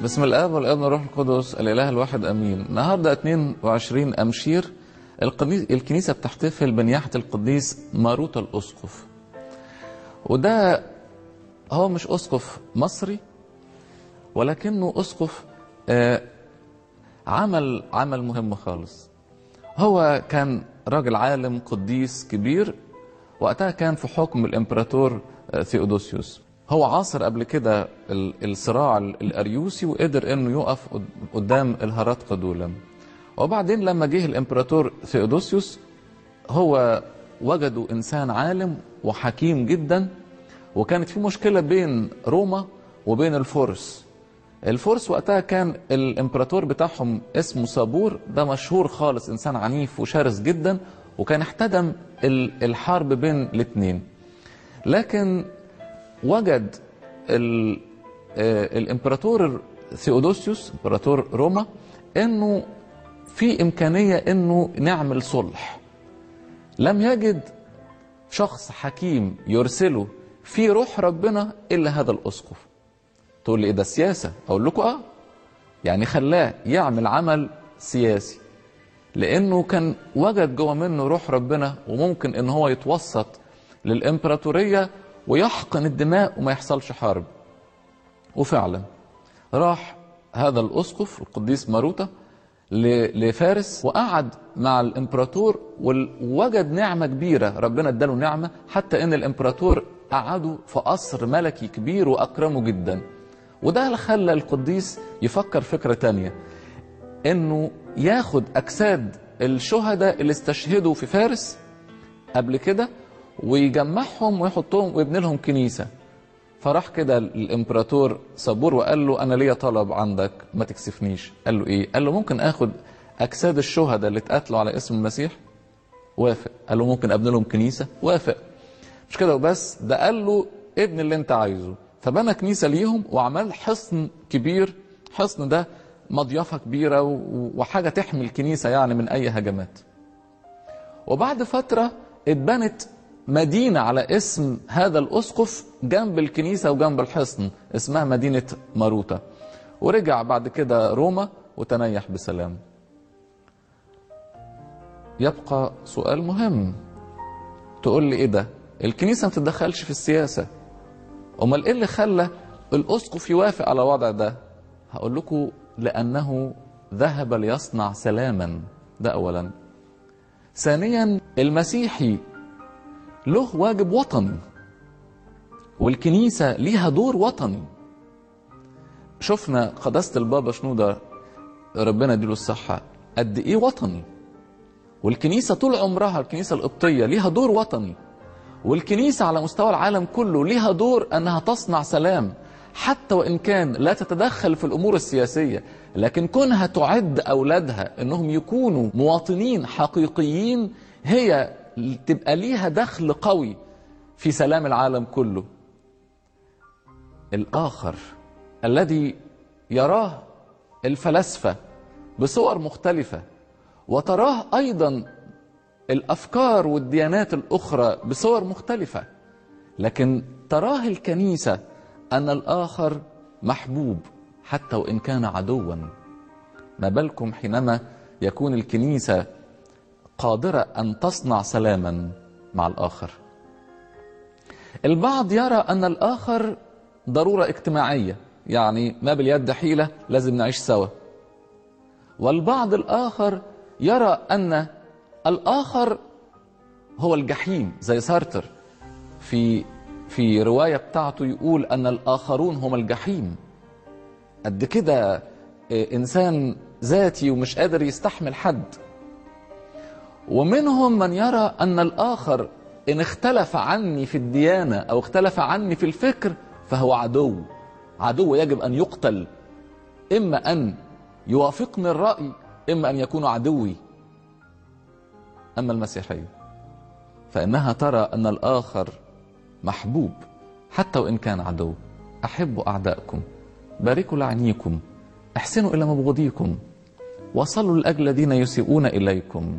بسم الاب والابن والروح القدس الاله الواحد امين النهارده 22 امشير القديس الكنيسه بتحتفل بنياحه القديس ماروتا الاسقف وده هو مش اسقف مصري ولكنه اسقف آه عمل عمل مهم خالص هو كان راجل عالم قديس كبير وقتها كان في حكم الامبراطور ثيودوسيوس هو عاصر قبل كده الصراع الاريوسي وقدر انه يقف قدام الهرات قدولا وبعدين لما جه الامبراطور ثيودوسيوس هو وجدوا انسان عالم وحكيم جدا وكانت في مشكله بين روما وبين الفرس الفرس وقتها كان الامبراطور بتاعهم اسمه صابور ده مشهور خالص انسان عنيف وشرس جدا وكان احتدم الحرب بين الاثنين لكن وجد الامبراطور ثيودوسيوس امبراطور روما انه في امكانيه انه نعمل صلح لم يجد شخص حكيم يرسله في روح ربنا الا هذا الاسقف تقول لي ايه ده سياسه اقول لكم اه يعني خلاه يعمل عمل سياسي لانه كان وجد جوه منه روح ربنا وممكن ان هو يتوسط للامبراطوريه ويحقن الدماء وما يحصلش حرب وفعلا راح هذا الاسقف القديس ماروتا لفارس وقعد مع الامبراطور ووجد نعمه كبيره ربنا اداله نعمه حتى ان الامبراطور قعده في قصر ملكي كبير واكرمه جدا وده اللي خلى القديس يفكر فكره تانية انه ياخد اجساد الشهداء اللي استشهدوا في فارس قبل كده ويجمعهم ويحطهم ويبني لهم كنيسه فراح كده الامبراطور صبور وقال له انا ليا طلب عندك ما تكسفنيش قال له ايه قال له ممكن اخد اجساد الشهداء اللي اتقتلوا على اسم المسيح وافق قال له ممكن ابني لهم كنيسه وافق مش كده وبس ده قال له ابن اللي انت عايزه فبنى كنيسه ليهم وعمل حصن كبير حصن ده مضيافه كبيره وحاجه تحمي الكنيسه يعني من اي هجمات وبعد فتره اتبنت مدينة على اسم هذا الأسقف جنب الكنيسة وجنب الحصن اسمها مدينة ماروتا ورجع بعد كده روما وتنيح بسلام يبقى سؤال مهم تقول لي ايه ده الكنيسة ما تتدخلش في السياسة امال ايه اللي خلى الأسقف يوافق على الوضع ده هقول لكم لأنه ذهب ليصنع سلاما ده أولا ثانيا المسيحي له واجب وطني والكنيسة ليها دور وطني شفنا قداسة البابا شنودة ربنا يديله الصحة قد ايه وطني والكنيسة طول عمرها الكنيسة القبطية ليها دور وطني والكنيسة على مستوى العالم كله ليها دور انها تصنع سلام حتى وان كان لا تتدخل في الامور السياسية لكن كونها تعد اولادها انهم يكونوا مواطنين حقيقيين هي تبقى ليها دخل قوي في سلام العالم كله الآخر الذي يراه الفلاسفة بصور مختلفة وتراه أيضا الأفكار والديانات الأخرى بصور مختلفة لكن تراه الكنيسة أن الآخر محبوب حتى وإن كان عدوا ما بالكم حينما يكون الكنيسة قادرة أن تصنع سلاما مع الآخر البعض يرى أن الآخر ضرورة اجتماعية يعني ما باليد حيلة لازم نعيش سوا والبعض الآخر يرى أن الآخر هو الجحيم زي سارتر في في رواية بتاعته يقول أن الآخرون هم الجحيم قد كده إنسان ذاتي ومش قادر يستحمل حد ومنهم من يرى أن الآخر إن اختلف عني في الديانة أو اختلف عني في الفكر فهو عدو عدو يجب أن يقتل إما أن يوافقني الرأي إما أن يكون عدوي أما المسيحية فإنها ترى أن الآخر محبوب حتى وإن كان عدو أحبوا أعدائكم باركوا لعنيكم احسنوا إلى مبغضيكم وصلوا لأجل الذين يسيئون إليكم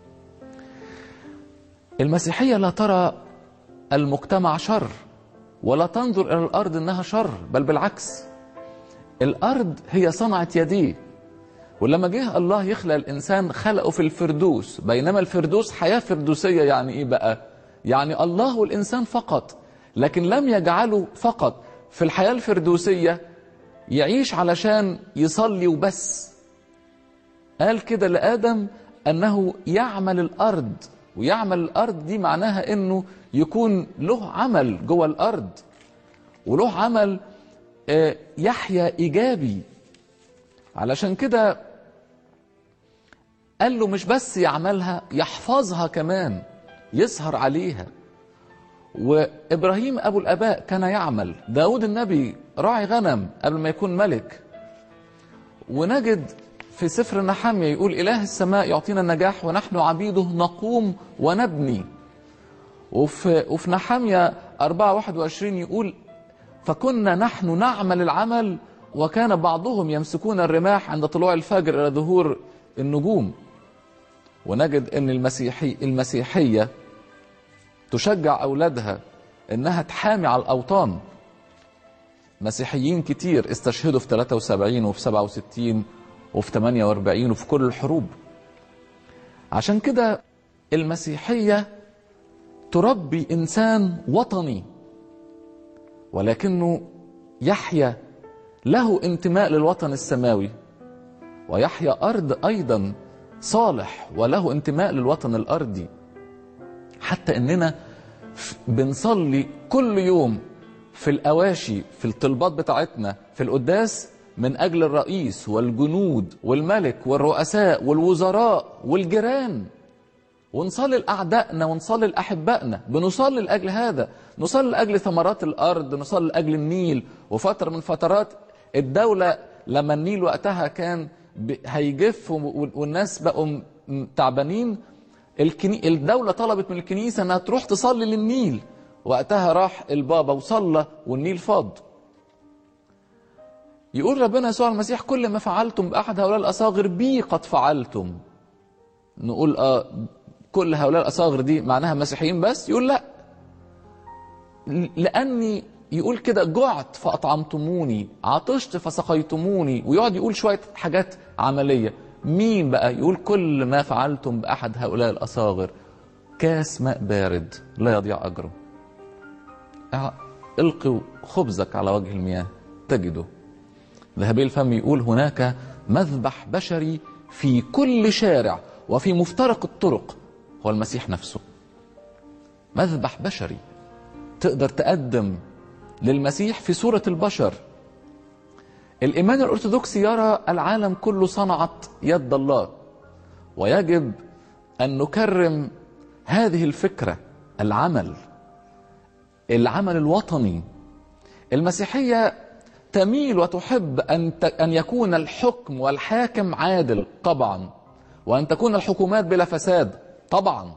المسيحية لا ترى المجتمع شر ولا تنظر إلى الأرض أنها شر بل بالعكس الارض هي صنعه يديه ولما جه الله يخلق الانسان خلقه في الفردوس بينما الفردوس حياه فردوسيه يعني ايه بقى يعني الله والانسان فقط لكن لم يجعله فقط في الحياه الفردوسيه يعيش علشان يصلي وبس قال كده لادم انه يعمل الارض ويعمل الارض دي معناها انه يكون له عمل جوه الارض وله عمل آه، يحيا ايجابي علشان كده قال له مش بس يعملها يحفظها كمان يسهر عليها وابراهيم ابو الاباء كان يعمل داود النبي راعي غنم قبل ما يكون ملك ونجد في سفر نحمية يقول إله السماء يعطينا النجاح ونحن عبيده نقوم ونبني وفي, وفي نحمية 4 21 يقول فكنا نحن نعمل العمل وكان بعضهم يمسكون الرماح عند طلوع الفجر إلى ظهور النجوم ونجد أن المسيحي المسيحية تشجع أولادها أنها تحامي على الأوطان مسيحيين كتير استشهدوا في 73 وفي 67 وفي 48 وفي كل الحروب عشان كده المسيحية تربي إنسان وطني ولكنه يحيا له انتماء للوطن السماوي ويحيا أرض أيضا صالح وله انتماء للوطن الأرضي حتى إننا بنصلي كل يوم في الأواشي في الطلبات بتاعتنا في القداس من أجل الرئيس والجنود والملك والرؤساء والوزراء والجيران ونصلي لأعدائنا ونصلي لأحبائنا بنصلي لأجل هذا نصلي لأجل ثمرات الأرض نصلي لأجل النيل وفترة من فترات الدولة لما النيل وقتها كان هيجف والناس بقوا تعبانين الكني... الدولة طلبت من الكنيسة انها تروح تصلي للنيل وقتها راح البابا وصلى والنيل فاض يقول ربنا يسوع المسيح كل ما فعلتم بأحد هؤلاء الأصاغر بي قد فعلتم نقول آه كل هؤلاء الأصاغر دي معناها مسيحيين بس يقول لا لأني يقول كده جعت فأطعمتموني عطشت فسقيتموني ويقعد يقول شوية حاجات عملية مين بقى يقول كل ما فعلتم بأحد هؤلاء الأصاغر كاس ماء بارد لا يضيع أجره القوا خبزك على وجه المياه تجده ذهبي الفم يقول هناك مذبح بشري في كل شارع وفي مفترق الطرق هو المسيح نفسه مذبح بشري تقدر تقدم للمسيح في صورة البشر الإيمان الأرثوذكسي يرى العالم كله صنعت يد الله ويجب أن نكرم هذه الفكرة العمل العمل الوطني المسيحية تميل وتحب أن أن يكون الحكم والحاكم عادل طبعا وأن تكون الحكومات بلا فساد طبعا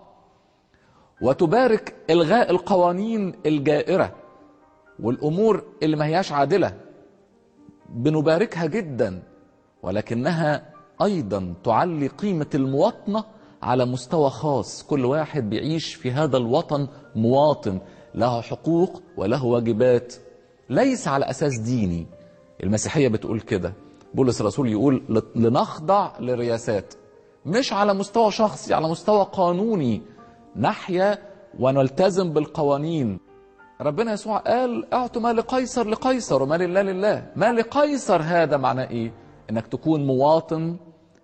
وتبارك إلغاء القوانين الجائرة والأمور اللي ما هياش عادلة بنباركها جدا ولكنها أيضا تعلي قيمة المواطنة على مستوى خاص كل واحد بيعيش في هذا الوطن مواطن له حقوق وله واجبات ليس على أساس ديني المسيحية بتقول كده بولس الرسول يقول لنخضع للرياسات مش على مستوى شخصي على مستوى قانوني نحيا ونلتزم بالقوانين ربنا يسوع قال اعطوا ما لقيصر لقيصر وما لله لله ما لقيصر هذا معناه ايه انك تكون مواطن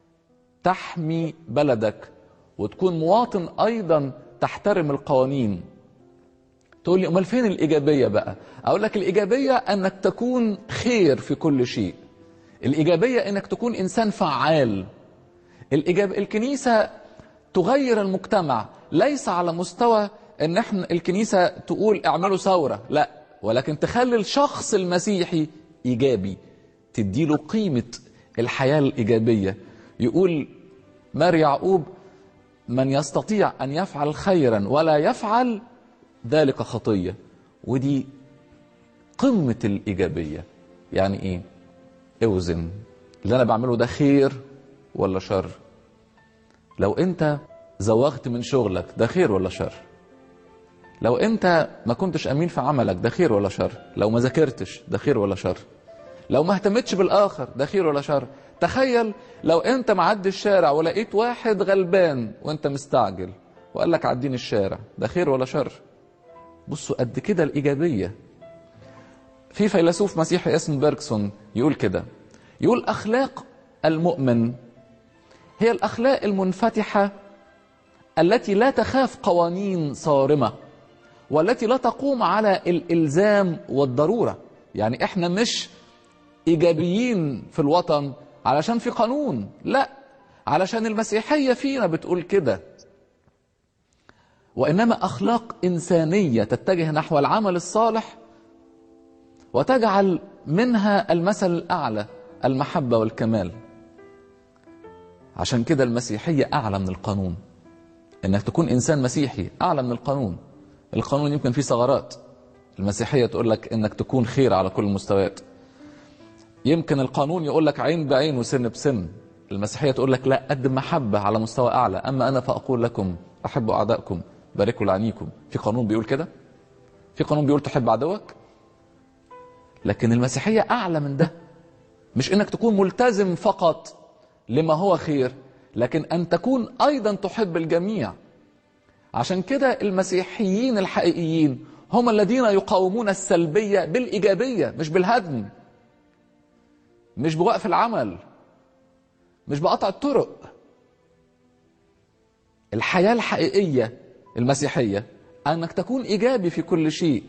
تحمي بلدك وتكون مواطن ايضا تحترم القوانين تقول لي امال فين الايجابيه بقى اقول لك الايجابيه انك تكون خير في كل شيء الايجابيه انك تكون انسان فعال الإجابة الكنيسة تغير المجتمع ليس على مستوى ان احنا الكنيسة تقول اعملوا ثورة لا ولكن تخلي الشخص المسيحي ايجابي تديله قيمة الحياة الايجابية يقول مار يعقوب من يستطيع ان يفعل خيرا ولا يفعل ذلك خطية ودي قمة الايجابية يعني ايه اوزن اللي انا بعمله ده خير ولا شر لو انت زوغت من شغلك ده خير ولا شر لو انت ما كنتش امين في عملك ده خير ولا شر لو ما ذاكرتش ده خير ولا شر لو ما اهتمتش بالاخر ده خير ولا شر تخيل لو انت معدي الشارع ولقيت واحد غلبان وانت مستعجل وقال لك عديني الشارع ده خير ولا شر بصوا قد كده الايجابيه في فيلسوف مسيحي اسمه بيركسون يقول كده يقول اخلاق المؤمن هي الاخلاق المنفتحه التي لا تخاف قوانين صارمه والتي لا تقوم على الالزام والضروره يعني احنا مش ايجابيين في الوطن علشان في قانون لا علشان المسيحيه فينا بتقول كده وانما اخلاق انسانيه تتجه نحو العمل الصالح وتجعل منها المثل الاعلى المحبه والكمال عشان كده المسيحيه اعلى من القانون انك تكون انسان مسيحي اعلى من القانون القانون يمكن فيه ثغرات المسيحيه تقول لك انك تكون خير على كل المستويات يمكن القانون يقول لك عين بعين وسن بسن المسيحيه تقول لك لا قدم محبه على مستوى اعلى اما انا فاقول لكم احبوا اعدائكم باركوا لعنيكم في قانون بيقول كده في قانون بيقول تحب عدوك لكن المسيحيه اعلى من ده مش انك تكون ملتزم فقط لما هو خير لكن ان تكون ايضا تحب الجميع عشان كده المسيحيين الحقيقيين هم الذين يقاومون السلبيه بالايجابيه مش بالهدم مش بوقف العمل مش بقطع الطرق الحياه الحقيقيه المسيحيه انك تكون ايجابي في كل شيء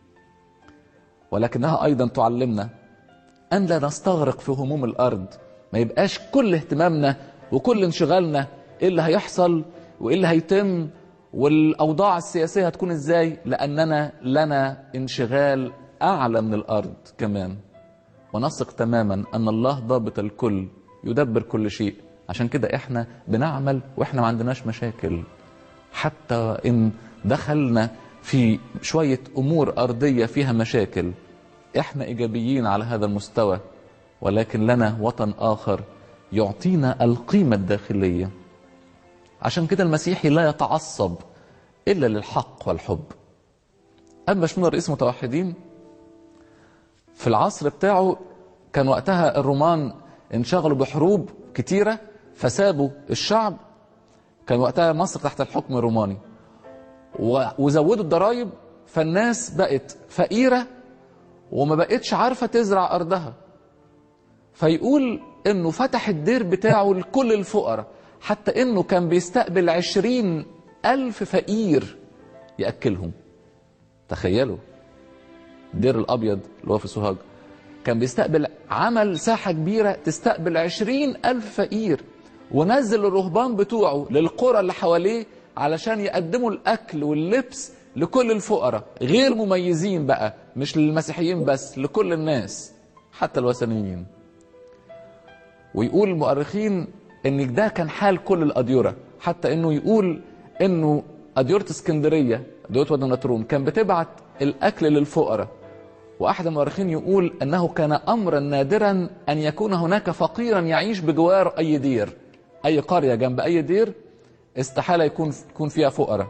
ولكنها ايضا تعلمنا ان لا نستغرق في هموم الارض ما يبقاش كل اهتمامنا وكل انشغالنا ايه اللي هيحصل وايه اللي هيتم والاوضاع السياسيه هتكون ازاي لاننا لنا انشغال اعلى من الارض كمان ونثق تماما ان الله ضابط الكل يدبر كل شيء عشان كده احنا بنعمل واحنا ما عندناش مشاكل حتى ان دخلنا في شويه امور ارضيه فيها مشاكل احنا ايجابيين على هذا المستوى ولكن لنا وطن اخر يعطينا القيمه الداخليه عشان كده المسيحي لا يتعصب الا للحق والحب اما شنو رئيس متوحدين في العصر بتاعه كان وقتها الرومان انشغلوا بحروب كتيره فسابوا الشعب كان وقتها مصر تحت الحكم الروماني وزودوا الضرائب فالناس بقت فقيره وما بقتش عارفه تزرع ارضها فيقول انه فتح الدير بتاعه لكل الفقراء حتى انه كان بيستقبل عشرين الف فقير ياكلهم تخيلوا الدير الابيض اللي هو في سوهاج كان بيستقبل عمل ساحه كبيره تستقبل عشرين الف فقير ونزل الرهبان بتوعه للقرى اللي حواليه علشان يقدموا الاكل واللبس لكل الفقراء غير مميزين بقى مش للمسيحيين بس لكل الناس حتى الوثنيين ويقول المؤرخين ان ده كان حال كل الاديره حتى انه يقول انه اديره اسكندريه اديره وادي النطرون كان بتبعت الاكل للفقراء واحد المؤرخين يقول انه كان امرا نادرا ان يكون هناك فقيرا يعيش بجوار اي دير اي قريه جنب اي دير استحاله يكون يكون فيها فقراء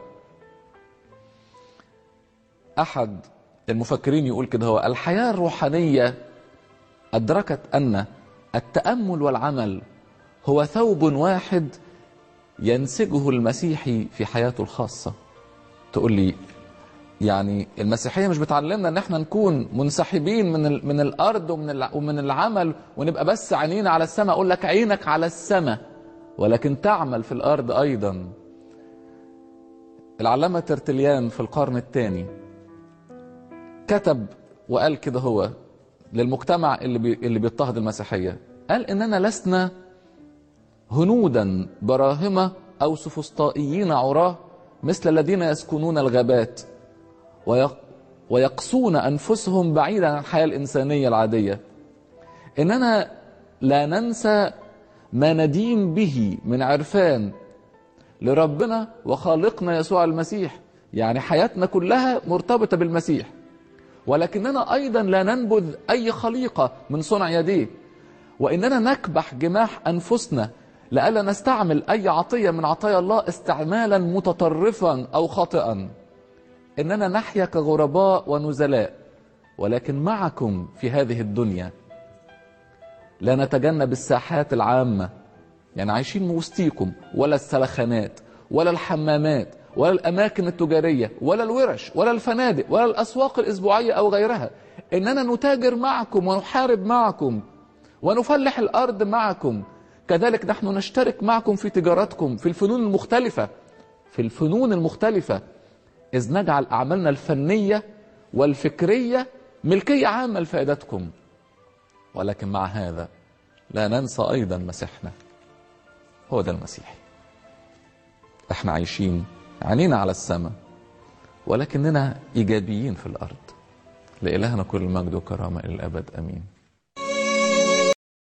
احد المفكرين يقول كده هو الحياه الروحانيه ادركت ان التامل والعمل هو ثوب واحد ينسجه المسيحي في حياته الخاصه تقول لي يعني المسيحيه مش بتعلمنا ان احنا نكون منسحبين من من الارض ومن ومن العمل ونبقى بس عينينا على السماء اقول لك عينك على السماء ولكن تعمل في الارض ايضا العلامه ترتليان في القرن الثاني كتب وقال كده هو للمجتمع اللي بي اللي بيضطهد المسيحيه قال اننا لسنا هنودا براهمه او سفسطائيين عراه مثل الذين يسكنون الغابات ويقصون انفسهم بعيدا عن الحياه الانسانيه العاديه اننا لا ننسى ما ندين به من عرفان لربنا وخالقنا يسوع المسيح يعني حياتنا كلها مرتبطه بالمسيح ولكننا ايضا لا ننبذ اي خليقه من صنع يديه واننا نكبح جماح انفسنا لئلا نستعمل اي عطيه من عطايا الله استعمالا متطرفا او خاطئا اننا نحيا كغرباء ونزلاء ولكن معكم في هذه الدنيا لا نتجنب الساحات العامة يعني عايشين وسطيكم ولا السلخانات ولا الحمامات ولا الأماكن التجارية ولا الورش ولا الفنادق ولا الأسواق الأسبوعية أو غيرها إننا نتاجر معكم ونحارب معكم ونفلح الأرض معكم كذلك نحن نشترك معكم في تجارتكم في الفنون المختلفة في الفنون المختلفة إذ نجعل أعمالنا الفنية والفكرية ملكية عامة لفائدتكم ولكن مع هذا لا ننسى أيضا مسيحنا هو ده المسيحي احنا عايشين عينينا على السماء ولكننا إيجابيين في الأرض لإلهنا كل المجد وكرامة إلى الأبد أمين